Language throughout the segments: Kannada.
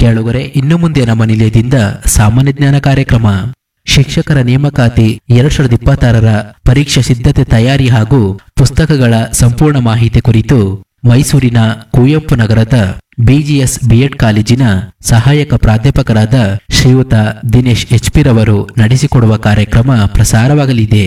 ಕೇಳುಗರೆ ಇನ್ನು ಮುಂದೆ ನಮ್ಮ ನಿಲಯದಿಂದ ಸಾಮಾನ್ಯ ಜ್ಞಾನ ಕಾರ್ಯಕ್ರಮ ಶಿಕ್ಷಕರ ನೇಮಕಾತಿ ಎರಡ್ ಸಾವಿರದ ಇಪ್ಪತ್ತಾರರ ಪರೀಕ್ಷಾ ಸಿದ್ಧತೆ ತಯಾರಿ ಹಾಗೂ ಪುಸ್ತಕಗಳ ಸಂಪೂರ್ಣ ಮಾಹಿತಿ ಕುರಿತು ಮೈಸೂರಿನ ಕುವೆಂಪು ನಗರದ ಬಿಜಿಎಸ್ ಬಿಎಡ್ ಕಾಲೇಜಿನ ಸಹಾಯಕ ಪ್ರಾಧ್ಯಾಪಕರಾದ ಶ್ರೀಯುತ ದಿನೇಶ್ ಎಚ್ ಪಿ ರವರು ನಡೆಸಿಕೊಡುವ ಕಾರ್ಯಕ್ರಮ ಪ್ರಸಾರವಾಗಲಿದೆ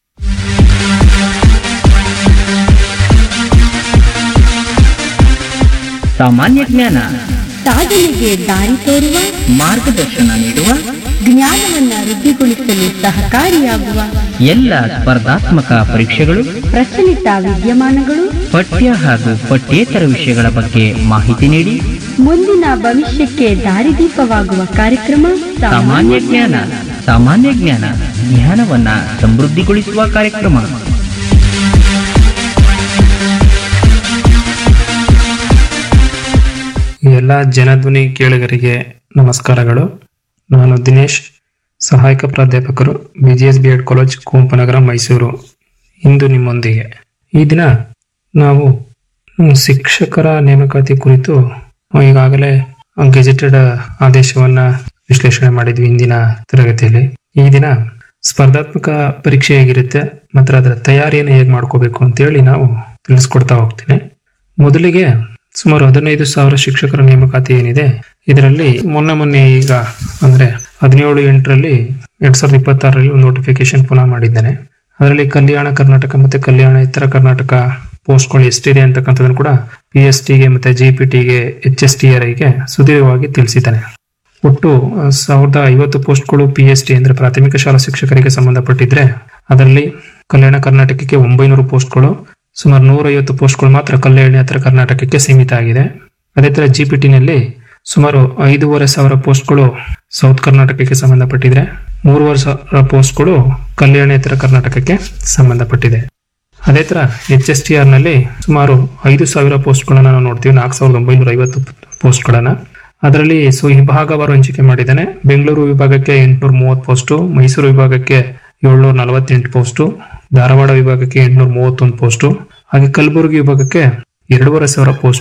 ಸಾಮಾನ್ಯ ಜ್ಞಾನ ಸಾಧನೆಗೆ ದಾರಿ ತೋರುವ ಮಾರ್ಗದರ್ಶನ ನೀಡುವ ಜ್ಞಾನವನ್ನ ವೃದ್ಧಿಗೊಳಿಸಲು ಸಹಕಾರಿಯಾಗುವ ಎಲ್ಲ ಸ್ಪರ್ಧಾತ್ಮಕ ಪರೀಕ್ಷೆಗಳು ಪ್ರಚಲಿತ ವಿದ್ಯಮಾನಗಳು ಪಠ್ಯ ಹಾಗೂ ಪಠ್ಯೇತರ ವಿಷಯಗಳ ಬಗ್ಗೆ ಮಾಹಿತಿ ನೀಡಿ ಮುಂದಿನ ಭವಿಷ್ಯಕ್ಕೆ ದಾರಿದೀಪವಾಗುವ ಕಾರ್ಯಕ್ರಮ ಸಾಮಾನ್ಯ ಜ್ಞಾನ ಸಾಮಾನ್ಯ ಜ್ಞಾನ ಜ್ಞಾನವನ್ನ ಸಮೃದ್ಧಿಗೊಳಿಸುವ ಕಾರ್ಯಕ್ರಮ ಎಲ್ಲ ಜನಧ್ವನಿ ಕೇಳುಗರಿಗೆ ನಮಸ್ಕಾರಗಳು ನಾನು ದಿನೇಶ್ ಸಹಾಯಕ ಪ್ರಾಧ್ಯಾಪಕರು B G S B Ed college Kuvempunagar Mysuru ಇಂದು ನಿಮ್ಮೊಂದಿಗೆ ಈ ದಿನ ನಾವು ಹ್ಮ್, ಶಿಕ್ಷಕರ ನೇಮಕಾತಿ ಕುರಿತು ಈಗಾಗಲೇ ಗೆಜೆಟೆಡ್ ಆದೇಶವನ್ನ ವಿಶ್ಲೇಷಣೆ ಮಾಡಿದ್ವಿ ಇಂದಿನ ತರಗತಿಯಲ್ಲಿ ಈ ದಿನ ಸ್ಪರ್ಧಾತ್ಮಕ ಪರೀಕ್ಷೆ ಹೇಗಿರುತ್ತೆ ಮತ್ತು ಅದರ ತಯಾರಿಯನ್ನು ಹೇಗೆ ಮಾಡ್ಕೋಬೇಕು ಅಂತೇಳಿ ನಾವು ತಿಳಿಸ್ಕೊಡ್ತಾ ಹೋಗ್ತೀನಿ ಮೊದಲಿಗೆ ಸುಮಾರು ಹದಿನೈದು ಸಾವಿರ ಶಿಕ್ಷಕರ ನೇಮಕಾತಿ ಏನಿದೆ ಇದರಲ್ಲಿ ಮೊನ್ನೆ ಮೊನ್ನೆ ಈಗ ಅಂದ್ರೆ ಹದಿನೇಳು ಎಂಟರಲ್ಲಿ ಎರಡ್ ಸಾವಿರದ ಇಪ್ಪತ್ತಾರರಲ್ಲಿ ಒಂದು ನೋಟಿಫಿಕೇಶನ್ ಪುನಃ ಮಾಡಿದ್ದೇನೆ ಅದರಲ್ಲಿ ಕಲ್ಯಾಣ ಕರ್ನಾಟಕ ಮತ್ತೆ ಕಲ್ಯಾಣ ಇತರ ಕರ್ನಾಟಕ ಪೋಸ್ಟ್ಗಳು ಎಷ್ಟಿದೆ ಅಂತಕ್ಕಂಥದ್ದನ್ನು ಕೂಡ ಪಿ ಎಸ್ ಟಿಗೆ ಮತ್ತೆ ಜಿ ಪಿ ಟಿಗೆ ಎಚ್ ಎಸ್ ಟಿ ಆರ್ ಐಗೆ ಸುದೀರ್ಘವಾಗಿ ತಿಳಿಸಿದ್ದಾನೆ ಒಟ್ಟು ಆ, ಸಾವಿರದ ಐವತ್ತು ಪೋಸ್ಟ್ಗಳು ಪಿ ಎಸ್ ಟಿ ಅಂದ್ರೆ ಪ್ರಾಥಮಿಕ ಶಾಲಾ ಶಿಕ್ಷಕರಿಗೆ ಸಂಬಂಧಪಟ್ಟಿದ್ರೆ ಅದರಲ್ಲಿ ಕಲ್ಯಾಣ ಕರ್ನಾಟಕಕ್ಕೆ ಒಂಬೈನೂರು ಪೋಸ್ಟ್ಗಳು ಸುಮಾರು ನೂರೈವತ್ತು ಪೋಸ್ಟ್ಗಳು ಮಾತ್ರ ಕಲ್ಯಾಣೇತರ ಕರ್ನಾಟಕಕ್ಕೆ ಸೀಮಿತ ಆಗಿದೆ ಅದೇ ತರ ಜಿ ಪಿ ಟಿನಲ್ಲಿ ಸುಮಾರು ಐದೂವರೆ ಸಾವಿರ ಪೋಸ್ಟ್ಗಳು ಸೌತ್ ಕರ್ನಾಟಕಕ್ಕೆ ಸಂಬಂಧಪಟ್ಟಿದ್ರೆ ಮೂರುವರೆ ಸಾವಿರ ಪೋಸ್ಟ್ಗಳು ಕಲ್ಯಾಣೇತರ ಕರ್ನಾಟಕಕ್ಕೆ ಸಂಬಂಧಪಟ್ಟಿದೆ ಅದೇ ತರ ಎಚ್ ಎಸ್ ಟಿ ಆರ್ ನಲ್ಲಿ ಸುಮಾರು ಐದು ಸಾವಿರ ಪೋಸ್ಟ್ಗಳನ್ನ ನಾವು ನೋಡ್ತೀವಿ ನಾಲ್ಕು ಸಾವಿರದ ಒಂಬೈನೂರ ಐವತ್ತು ಪೋಸ್ಟ್ಗಳನ್ನ ಅದರಲ್ಲಿ ಸೊ ವಿಭಾಗವಾರು ಹಂಚಿಕೆ ಮಾಡಿದ್ದಾನೆ ಬೆಂಗಳೂರು ವಿಭಾಗಕ್ಕೆ ಎಂಟುನೂರ ಮೂವತ್ತು ಪೋಸ್ಟು ಮೈಸೂರು ವಿಭಾಗಕ್ಕೆ ಏಳ್ನೂರ ನಲವತ್ತೆಂಟು ಪೋಸ್ಟು ಧಾರವಾಡ ವಿಭಾಗಕ್ಕೆ ಎಂಟುನೂರ ಮೂವತ್ತೊಂದು ಪೋಸ್ಟು ಹಾಗೆ ಕಲಬುರಗಿ ವಿಭಾಗಕ್ಕೆ ಎರಡೂವರೆ ಸಾವಿರ ಪೋಸ್ಟ್